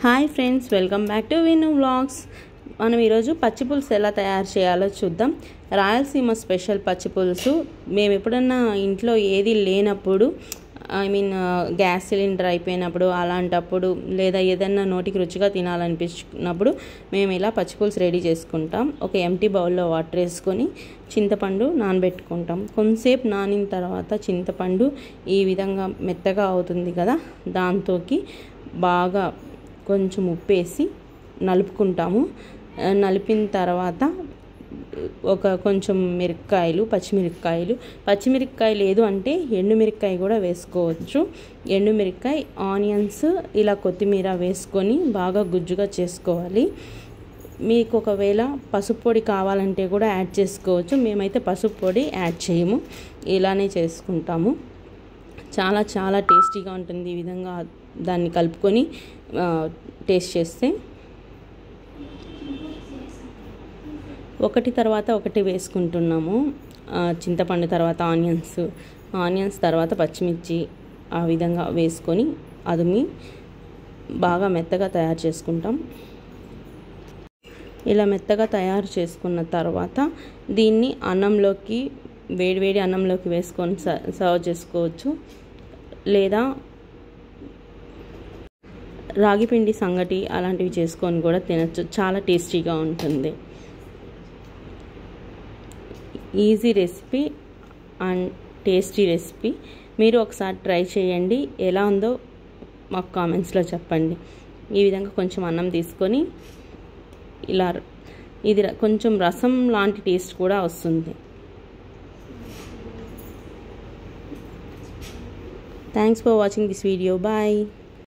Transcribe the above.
hi friends welcome back to Vinu vlogs మనం ఈరోజు పచ్చి పులుసు ఎలా తయారు చేయాలో చూద్దాం రాయలసీమ స్పెషల్ పచ్చి పులుసు మేము ఎప్పుడన్నా ఇంట్లో ఏది లేనప్పుడు ఐ మీన్ గ్యాస్ సిలిండర్ అయిపోయినప్పుడు అలాంటప్పుడు లేదా ఏదన్నా నోటికి రుచిగా తినాలనిపించినప్పుడు మేము ఇలా పచ్చి పులుసు రెడీ చేసుకుంటాం ఒక ఎంటీ బౌల్లో వాటర్ వేసుకొని చింతపండు నానబెట్టుకుంటాం కొంతసేపు నానిన తర్వాత చింతపండు ఈ విధంగా మెత్తగా అవుతుంది కదా దాంతోకి బాగా కొంచెం ఉప్పేసి నలుపుకుంటాము నలిపిన తర్వాత ఒక కొంచెం మిరపకాయలు పచ్చిమిరపకాయలు పచ్చిమిరపకాయ లేదు అంటే ఎండుమిరపకాయ కూడా వేసుకోవచ్చు ఎండుమిరపకాయ ఆనియన్స్ ఇలా కొత్తిమీర వేసుకొని బాగా గుజ్జుగా చేసుకోవాలి మీకు ఒకవేళ పసుపు పొడి కావాలంటే కూడా యాడ్ చేసుకోవచ్చు మేమైతే పసుపు పొడి యాడ్ చేయము ఇలానే చేసుకుంటాము చాలా చాలా టేస్టీగా ఉంటుంది ఈ విధంగా దాన్ని కలుపుకొని టేస్ట్ చేస్తే ఒకటి తర్వాత ఒకటి వేసుకుంటున్నాము చింతపండు తర్వాత ఆనియన్స్ ఆనియన్స్ తర్వాత పచ్చిమిర్చి ఆ విధంగా వేసుకొని అదుమి బాగా మెత్తగా తయారు చేసుకుంటాం ఇలా మెత్తగా తయారు చేసుకున్న తర్వాత దీన్ని అన్నంలోకి వేడివేడి అన్నంలోకి వేసుకొని సర్వ్ చేసుకోవచ్చు లేదా రాగిపిండి సంగటి అలాంటివి చేసుకొని కూడా తినచ్చు చాలా టేస్టీగా ఉంటుంది easy recipe and tasty recipe మీరు ఒకసారి ట్రై చేయండి ఎలా ఉందో మాకు కామెంట్స్లో చెప్పండి ఈ విధంగా కొంచెం అన్నం తీసుకొని ఇలా ఇది కొంచెం రసం లాంటి టేస్ట్ కూడా వస్తుంది thanks for watching this video bye